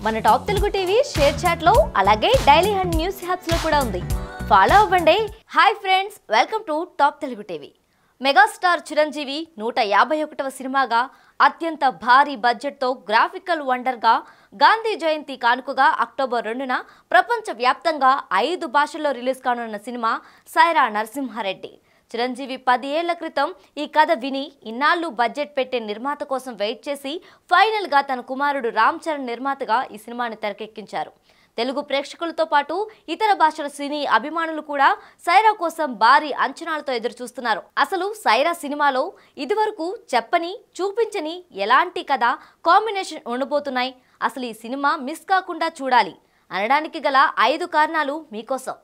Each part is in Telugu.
మన top Telugu TV ShareChat లో అలాగే డైలీ హండ్ న్యూస్ హ్యాప్స్ లో కూడా ఉంది ఫాలో అవ్వండి hi friends welcome to top Telugu TV megastar Chiranjeevi నూట యాభై ఒకటవ సినిమాగా అత్యంత భారీ బడ్జెట్తో గ్రాఫికల్ వండర్గా గాంధీ జయంతి కానుకగా అక్టోబర్ రెండున ప్రపంచ వ్యాప్తంగా ఐదు భాషల్లో రిలీజ్ కానున్న సినిమా సైరా నరసింహారెడ్డి చిరంజీవి పది ఏళ్ల క్రితం ఈ కథ విని ఇన్నాళ్ళు బడ్జెట్ పెట్టే నిర్మాత కోసం వెయిట్ చేసి ఫైనల్గా తన కుమారుడు రామ్ చరణ్ నిర్మాతగా ఈ సినిమాని తెరకెక్కించారు తెలుగు ప్రేక్షకులతో పాటు ఇతర భాషల సినీ అభిమానులు కూడా సైరా కోసం భారీ అంచనాలతో ఎదురు చూస్తున్నారు అసలు సైరా సినిమాలో ఇదివరకు చెప్పని చూపించని ఎలాంటి కథ కాంబినేషన్ ఉండబోతున్నాయి అసలు ఈ సినిమా మిస్ కాకుండా చూడాలి అనడానికి గల ఐదు కారణాలు మీకోసం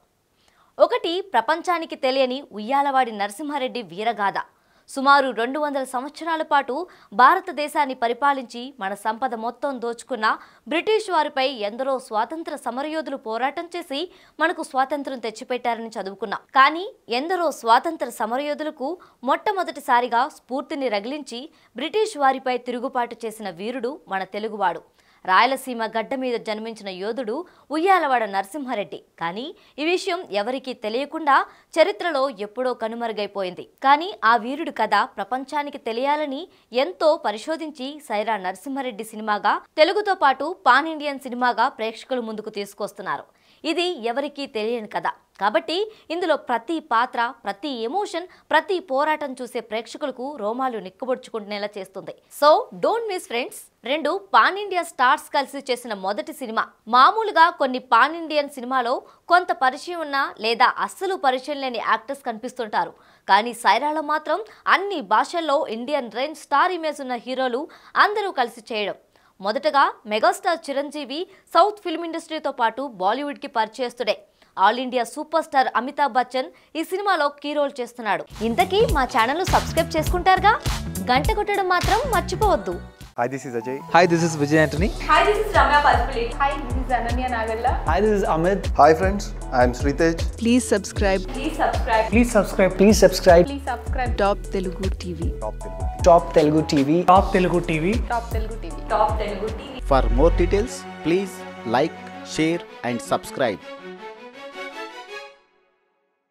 ఒకటి ప్రపంచానికి తెలియని ఉయ్యాలవాడి నరసింహారెడ్డి వీరగాథ సుమారు రెండు వందల సంవత్సరాల పాటు భారతదేశాన్ని పరిపాలించి మన సంపద మొత్తం దోచుకున్న బ్రిటిష్ వారిపై ఎందరో స్వాతంత్ర సమరయోధులు పోరాటం చేసి మనకు స్వాతంత్రం తెచ్చిపెట్టారని చదువుకున్నాం కానీ ఎందరో స్వాతంత్ర సమరయోధులకు మొట్టమొదటిసారిగా స్ఫూర్తిని రగిలించి బ్రిటిష్ వారిపై తిరుగుబాటు చేసిన వీరుడు మన తెలుగువాడు రాయలసీమ గడ్డ మీద జన్మించిన యోధుడు ఉయ్యాలవాడ నరసింహారెడ్డి కానీ ఈ విషయం ఎవరికీ తెలియకుండా చరిత్రలో ఎప్పుడో కనుమరుగైపోయింది కానీ ఆ వీరుడు కథ ప్రపంచానికి తెలియాలని ఎంతో పరిశోధించి సైరా నరసింహారెడ్డి సినిమాగా తెలుగుతో పాటు పాన్ ఇండియన్ సినిమాగా ప్రేక్షకుల ముందుకు తీసుకొస్తున్నారు ఇది ఎవరికీ తెలియని కథ కాబట్టి ఇందులో ప్రతి పాత్ర ప్రతి ఎమోషన్ ప్రతి పోరాటం చూసే ప్రేక్షకులకు రోమాలు నిక్కబొడుచుకుంటునేలా చేస్తుంది సో డోంట్ మిస్ ఫ్రెండ్స్ రెండు పాన్ ఇండియా స్టార్స్ కలిసి చేసిన మొదటి సినిమా మామూలుగా కొన్ని పాన్ ఇండియన్ సినిమాలో కొంత పరిచయం ఉన్న లేదా అస్సలు పరిచయం లేని యాక్టర్స్ కనిపిస్తుంటారు కానీ సైరాలో మాత్రం అన్ని భాషల్లో ఇండియన్ రేంజ్ స్టార్ ఇమేజ్ ఉన్న హీరోలు అందరూ కలిసి చేయడం మొదటగా మెగాస్టార్ చిరంజీవి సౌత్ ఫిల్మ్ ఇండస్ట్రీతో పాటు బాలీవుడ్కి పరిచయస్తుడే all India superstar Amitabh Bachchan ఈ సినిమాలో కీ రోల్ చేస్తున్నాడు ఇంతకీ మా ఛానల్ సబ్స్క్రైబ్ చేసుకుంటారుగా గంట కొట్టడం మాత్రం మర్చిపోవద్దు Hi, this is Ajay. Hi, this is Vijay Antony. Hi, this is Ramya Palpulate. Hi, this is Ananya Nagalla. Hi, this is Amit. Hi, friends. I am Sritej. Please subscribe Please subscribe. Please subscribe. Please subscribe. Please subscribe. Top Telugu TV. Top Telugu TV. Top Telugu TV. Top Telugu TV. Top Telugu TV. For more details, please like, share, and subscribe.